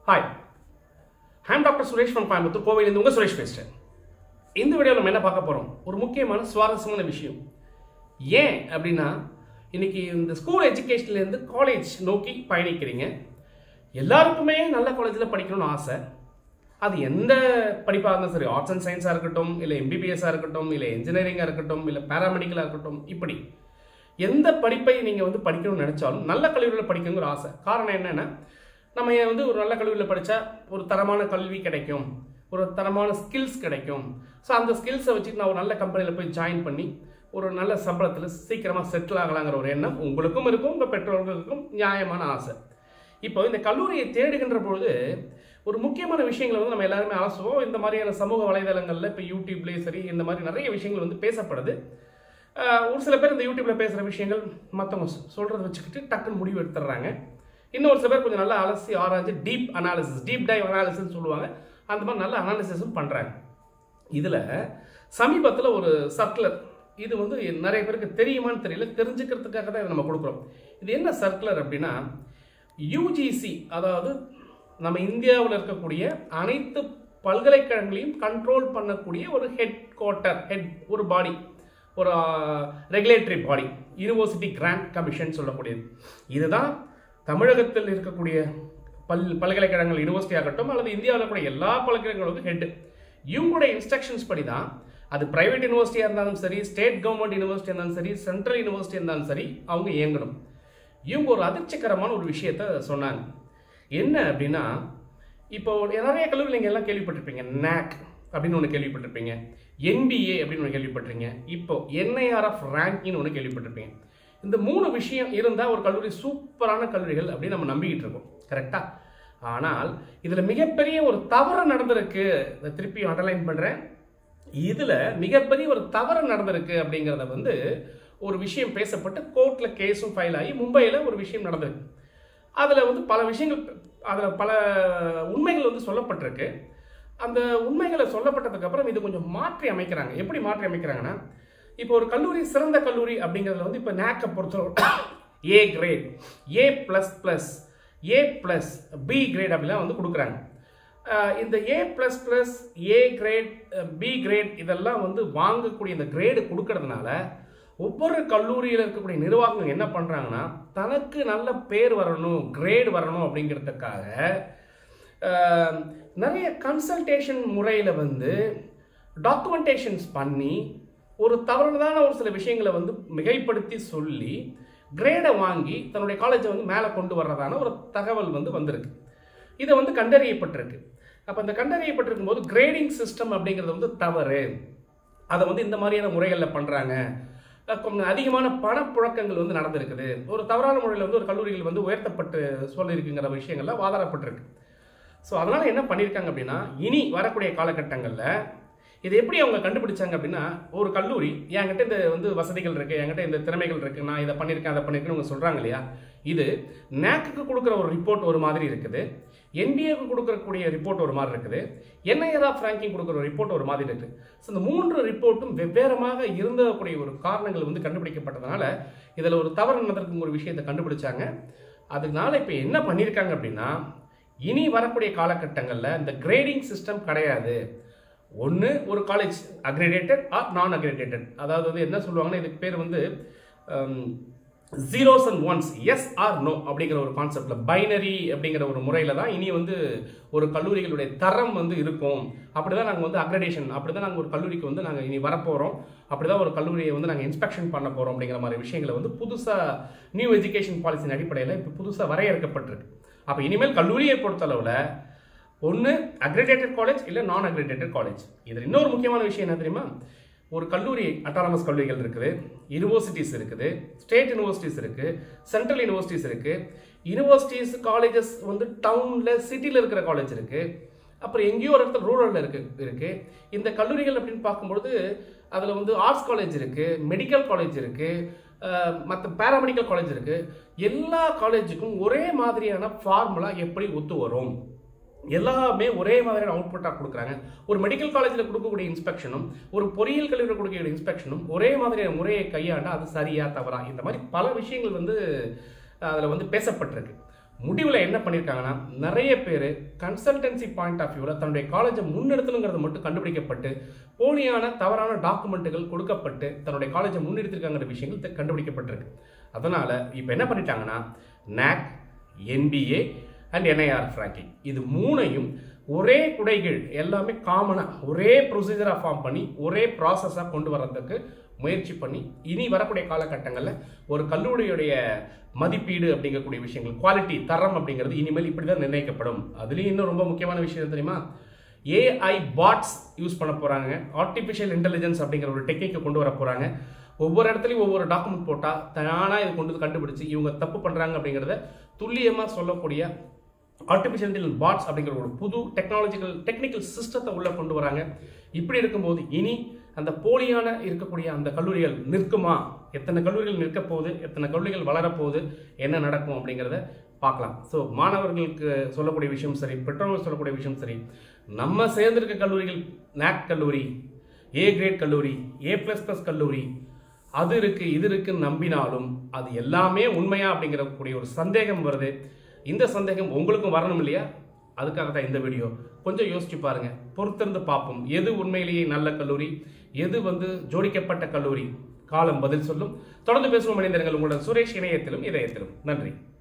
hi I'm doctor Suresh from Coimbatore கோவையிலேருந்து உங்கள் சுரேஷ் பேசுகிறேன் இந்த வீடியோவில் நம்ம என்ன பார்க்க போகிறோம் ஒரு முக்கியமான சுவாரஸ்யமான விஷயம் ஏன் அப்படின்னா இன்னைக்கு இந்த ஸ்கூல் எஜுகேஷன்லேருந்து காலேஜ் நோக்கி பயணிக்கிறீங்க எல்லாருக்குமே நல்ல காலேஜில் படிக்கணும்னு ஆசை அது எந்த படிப்பாக இருந்தாலும் சரி ஆர்ட்ஸ் அண்ட் சயின்ஸாக இருக்கட்டும் இல்லை எம்பிபிஎஸ்ஸாக இருக்கட்டும் இல்லை இன்ஜினியரிங்காக இருக்கட்டும் இல்லை பேராமெடிக்கலாக இருக்கட்டும் இப்படி எந்த படிப்பை நீங்கள் வந்து படிக்கணும்னு நினச்சாலும் நல்ல கல்லூரியில் படிக்கணுங்கிற ஆசை காரணம் என்னென்னா நம்ம ஏன் வந்து ஒரு நல்ல கல்லூரியில் படித்தா ஒரு தரமான கல்வி கிடைக்கும் ஒரு தரமான ஸ்கில்ஸ் கிடைக்கும் ஸோ அந்த ஸ்கில்ஸை வச்சுட்டு நான் ஒரு நல்ல கம்பெனியில் போய் ஜாயின் பண்ணி ஒரு நல்ல சம்பளத்தில் சீக்கிரமாக செட்டில் ஆகலாங்கிற ஒரு எண்ணம் உங்களுக்கும் இருக்கும் உங்கள் பெற்றோர்களுக்கும் நியாயமான ஆசை இப்போ இந்த கல்லூரியை தேடுகின்ற பொழுது ஒரு முக்கியமான விஷயங்களை வந்து நம்ம எல்லாருமே அலசுவோம் இந்த மாதிரியான சமூக வலைதளங்களில் இப்போ யூடியூப்லேயே சரி இந்த மாதிரி நிறைய விஷயங்கள் வந்து பேசப்படுது ஆஹ் ஒரு சில பேர் இந்த யூடியூப்ல பேசுகிற விஷயங்கள் மற்றவங்க சொல்கிறத வச்சுக்கிட்டு டக்குன்னு முடிவு எடுத்துடுறாங்க இன்னொரு சில பேர் கொஞ்சம் நல்லா அலசி ஆராய்ஞ்சு deep analysis deep dive analysis சொல்லுவாங்க அந்த மாதிரி நல்ல அனாலிசிஸும் பண்ணுறாங்க இதில் சமீபத்தில் ஒரு சர்க்குலர் இது வந்து நிறைய பேருக்கு தெரியுமான்னு தெரியல தெரிஞ்சுக்கிறதுக்காக தான் இதை நம்ம கொடுக்குறோம் இது என்ன சர்க்குலர் அப்படின்னா யூஜிசி அதாவது நம்ம இந்தியாவில் இருக்கக்கூடிய அனைத்து பல்கலைக்கழகங்களையும் கண்ட்ரோல் பண்ணக்கூடிய ஒரு ஹெட் குவார்ட்டர் ஹெட் ஒரு பாடி ஒரு regulatory body University Grant Commission சொல்லக்கூடியது இதுதான் தமிழகத்தில் இருக்கக்கூடிய பல் பல்கலைக்கழகங்கள் யூனிவர்சிட்டி ஆகட்டும் அல்லது இந்தியாவில் இருக்கக்கூடிய எல்லா பல்கலைக்கழகங்களுக்கும் ஹெட் இவங்களுடைய இன்ஸ்ட்ரக்ஷன்ஸ் படி தான் அது பிரைவேட் யூனிவர்சிட்டியாக இருந்தாலும் சரி ஸ்டேட் கவர்மெண்ட் யூனிவர்சிட்டி இருந்தாலும் சரி சென்ட்ரல் யூனிவர்சிட்டி இருந்தாலும் சரி அவங்க இயங்கணும் இவங்க ஒரு அதிர்ச்சிகரமான ஒரு விஷயத்த சொன்னாங்க என்ன அப்படின்னா இப்போ நிறைய கல்லூரி நீங்கள் எல்லாம் கேள்விப்பட்டிருப்பீங்க நேக் அப்படின்னு ஒன்று கேள்விப்பட்டிருப்பீங்க என்பிஏ அப்படின்னு ஒன்று கேள்விப்பட்டிருப்பீங்க இப்போ என்ஐஆர்எஃப் ரேங்கிங்னு ஒன்று கேள்விப்பட்டிருப்பீங்க இந்த மூணு விஷயம் இருந்தால் ஒரு கல்லூரி சூப்பரான கல்லூரிகள் அப்படின்னு நம்ம நம்பிக்கிட்டு இருக்கோம் கரெக்டாக ஆனால் இதில் மிகப்பெரிய ஒரு தவறு நடந்திருக்கு இதை திருப்பி அண்டர்லைன் பண்ணுறேன் இதில் மிகப்பெரிய ஒரு தவறு நடந்திருக்கு அப்படிங்கிறத வந்து ஒரு விஷயம் பேசப்பட்டு கோர்ட்டில் கேஸும் ஃபைல் ஆகி மும்பையில் ஒரு விஷயம் நடந்திருக்கு அதில் வந்து பல விஷயங்கள் அதில் பல உண்மைகள் வந்து சொல்லப்பட்டிருக்கு அந்த உண்மைகளை சொல்லப்பட்டதுக்கு அப்புறம் இது கொஞ்சம் மாற்றி அமைக்கிறாங்க எப்படி மாற்றி அமைக்கிறாங்கன்னா இப்போ ஒரு கல்லூரி சிறந்த கல்லூரி அப்படிங்கிறதுல வந்து இப்போ நேக்கை பொறுத்தவரை A grade A plus plus A plus B grade அப்படிலாம் வந்து கொடுக்குறாங்க அஹ் இந்த A plus plus A grade B grade இதெல்லாம் வந்து வாங்கக்கூடிய இந்த கிரேடு கொடுக்கறதுனால ஒவ்வொரு கல்லூரியில் இருக்கக்கூடிய நிர்வாகங்கள் என்ன பண்ணுறாங்கன்னா தனக்கு நல்ல பேர் வரணும் கிரேட் வரணும் அப்படிங்கிறதுக்காக அஹ், நிறைய கன்சல்டேஷன் முறையில் வந்து டாக்குமெண்டேஷன்ஸ் பண்ணி ஒரு தவறுதான ஒரு சில விஷயங்களை வந்து மிகைப்படுத்தி சொல்லி கிரேடை வாங்கி தன்னுடைய காலேஜை வந்து மேலே கொண்டு வர்றதான ஒரு தகவல் வந்து வந்திருக்கு இதை வந்து கண்டறியப்பட்டிருக்கு அப்போ இந்த கண்டறியப்பட்டிருக்கும் போது கிரேடிங் சிஸ்டம் அப்படிங்கிறது வந்து தவறு அதை வந்து இந்த மாதிரியான முறைகளில் பண்ணுறாங்க கொஞ்சம் அதிகமான பணப்புழக்கங்கள் வந்து நடந்திருக்குது ஒரு தவறான முறையில் வந்து ஒரு கல்லூரிகள் வந்து உயர்த்தப்பட்டு சொல்லியிருக்குங்கிற விஷயங்கள்ல வாதாடப்பட்டிருக்கு ஸோ அதனால் என்ன பண்ணியிருக்காங்க அப்படின்னா இனி வரக்கூடிய காலகட்டங்களில் இது எப்படி அவங்க கண்டுபிடிச்சாங்க அப்படின்னா ஒரு கல்லூரி என்கிட்ட இந்த வந்து வசதிகள் இருக்குது என்கிட்ட இந்த திறமைகள் இருக்குது நான் இதை பண்ணியிருக்கேன் அதை பண்ணியிருக்கேன்னு அவங்க சொல்கிறாங்க இல்லையா இது நேக்குக்கு கொடுக்குற ஒரு ரிப்போர்ட் ஒரு மாதிரி இருக்குது என்பிஏக்கு கொடுக்கக்கூடிய ரிப்போர்ட் ஒரு மாதிரி இருக்குது என்ஐஆர் ஆஃப் ரேங்கிங் கொடுக்குற ஒரு ரிப்போர்ட் ஒரு மாதிரி இருக்குது ஸோ இந்த மூன்று ரிப்போர்ட்டும் வெவ்வேறமாக இருந்தக்கூடிய ஒரு காரணங்கள் வந்து கண்டுபிடிக்கப்பட்டதுனால இதில் ஒரு தவறு நடந்திருக்கும் ஒரு விஷயத்தை கண்டுபிடிச்சாங்க அதனால இப்போ என்ன பண்ணியிருக்காங்க அப்படின்னா இனி வரக்கூடிய காலகட்டங்களில் இந்த கிரேடிங் சிஸ்டம் கிடையாது ஒன்று ஒரு college accredited or non accredited அதாவது வந்து என்ன சொல்லுவாங்கன்னா இதுக்கு பேர் வந்து zeros and ones yes or no அப்படிங்கிற ஒரு கான்செப்டில் பைனரி அப்படிங்கிற ஒரு முறையில் தான் இனி வந்து ஒரு கல்லூரிகளுடைய தரம் வந்து இருக்கும் அப்படி தான் நாங்கள் வந்து அக்ரடேஷன் அப்படி தான் நாங்கள் ஒரு கல்லூரிக்கு வந்து நாங்கள் இனி வரப்போகிறோம் அப்படி தான் ஒரு கல்லூரியை வந்து நாங்கள் இன்ஸ்பெக்ஷன் பண்ண போகிறோம் அப்படிங்கிற மாதிரி விஷயங்களை வந்து புதுசாக நியூ எஜுகேஷன் பாலிசியின் அடிப்படையில் இப்போ புதுசாக வரையறுக்கப்பட்டிருக்கு அப்போ இனிமேல் கல்லூரியை பொறுத்தளவில் ஒன்று அக்ரிடேட்டட் காலேஜ் இல்லை நான் அக்ரிடேட்டட் காலேஜ் இதில் இன்னொரு முக்கியமான விஷயம் என்ன தெரியுமா ஒரு கல்லூரி அட்டானமஸ் கல்லூரிகள் இருக்குது யூனிவர்சிட்டிஸ் இருக்குது ஸ்டேட் யூனிவர்சிட்டிஸ் இருக்குது சென்ட்ரல் யூனிவர்சிட்டிஸ் இருக்குது யூனிவர்சிட்டிஸ் காலேஜஸ் வந்து டவுனில் சிட்டியில் இருக்கிற காலேஜ் இருக்குது அப்புறம் எங்கேயோ ஒரு இடத்துல ரூரலில் இருக்கு இருக்கு இந்த கல்லூரிகள் அப்படின்னு பார்க்கும்பொழுது அதில் வந்து ஆர்ட்ஸ் காலேஜ் இருக்குது மெடிக்கல் காலேஜ் இருக்குது மற்ற பேராமெடிக்கல் காலேஜ் இருக்குது எல்லா காலேஜுக்கும் ஒரே மாதிரியான ஃபார்முலா எப்படி ஒத்து வரும் எல்லாமே ஒரே மாதிரியான அவுட்புட்டாக கொடுக்குறாங்க ஒரு மெடிக்கல் காலேஜில் கொடுக்கக்கூடிய இன்ஸ்பெக்ஷனும் ஒரு பொறியியல் கல்லூரியில் கொடுக்கக்கூடிய இன்ஸ்பெக்ஷனும் ஒரே மாதிரியான முறையை கையாண்டா அது சரியா தவறா இந்த மாதிரி பல விஷயங்கள் வந்து அதில் வந்து பேசப்பட்டிருக்கு முடிவில் என்ன பண்ணியிருக்காங்கன்னா நிறைய பேர் கன்சல்டன்சி பாயிண்ட் ஆஃப் வியூவில் தன்னுடைய காலேஜை முன்னெடுத்தணுங்கிறது மட்டும் கண்டுபிடிக்கப்பட்டு போலியான தவறான டாக்குமெண்ட்டுகள் கொடுக்கப்பட்டு தன்னுடைய காலேஜை முன்னெடுத்திருக்காங்கிற விஷயங்கள் தெ- கண்டுபிடிக்கப்பட்டிருக்கு அதனால் இப்போ என்ன பண்ணிட்டாங்கன்னா NAC NBA and NIR ranking இது மூணையும் ஒரே குடைகள் எல்லாமே காமனாக ஒரே ப்ரொசீஜராக ஃபார்ம் பண்ணி ஒரே ப்ராசஸாக கொண்டு வர்றதுக்கு முயற்சி பண்ணி இனி வரக்கூடிய காலகட்டங்களில் ஒரு கல்லூரியுடைய மதிப்பீடு அப்படிங்கக்கூடிய விஷயங்கள் குவாலிட்டி தரம் அப்படிங்கிறது இனிமேல் இப்படி தான் நிர்ணயிக்கப்படும் அதுலேயும் இன்னும் ரொம்ப முக்கியமான விஷயம் என்ன தெரியுமா ஏஐ பாட்ஸ் யூஸ் பண்ண போகிறாங்க ஆர்டிஃபிஷியல் இன்டெலிஜென்ஸ் அப்படிங்கிற ஒரு டெக்னிக்கை கொண்டு வர போகிறாங்க ஒவ்வொரு இடத்துலையும் ஒவ்வொரு டாக்குமெண்ட் போட்டால் தானாக இது கொண்டு வந்து கண்டுபிடிச்சு இவங்க தப்பு பண்ணுறாங்க அப்படிங்கிறத துல்லியமாக சொல்லக்கூடிய ஆர்டிஃபிஷியல் இன்டெலிஜென்ஸ் பாட்ஸ் அப்படிங்கிற ஒரு புது டெக்னாலஜிக்கல் டெக்னிக்கல் சிஸ்டத்தை உள்ளே கொண்டு வராங்க இப்படி இருக்கும்போது இனி அந்த போலியான இருக்கக்கூடிய அந்த கல்லூரிகள் நிற்குமா எத்தனை கல்லூரிகள் நிற்க போகுது எத்தனை கல்லூரிகள் வளரப்போகுது என்ன நடக்கும் அப்படிங்கிறத பார்க்கலாம் ஸோ மாணவர்களுக்கு சொல்லக்கூடிய விஷயம் சரி பெற்றோர்கள் சொல்லக்கூடிய விஷயம் சரி நம்ம சேர்ந்திருக்க கல்லூரிகள் நாக் கல்லூரி ஏ கிரேட் கல்லூரி ஏ ப்ளஸ் ப்ளஸ் கல்லூரி அது இருக்கு இது இருக்குன்னு நம்பினாலும் அது எல்லாமே உண்மையா அப்படிங்கிற கூடிய ஒரு சந்தேகம் வருது இந்த சந்தேகம் உங்களுக்கும் வரணும் இல்லையா அதுக்காக தான் இந்த வீடியோ கொஞ்சம் யோசிச்சு பாருங்க பொறுத்திருந்து பார்ப்போம் எது உண்மையிலேயே நல்ல கல்லூரி எது வந்து ஜோடிக்கப்பட்ட கல்லூரி காலம் பதில் சொல்லும் தொடர்ந்து பேசுவோம் இணைந்திருங்கள் உங்களுடன் சுரேஷ் இணையத்திலும் இதயத்திலும் நன்றி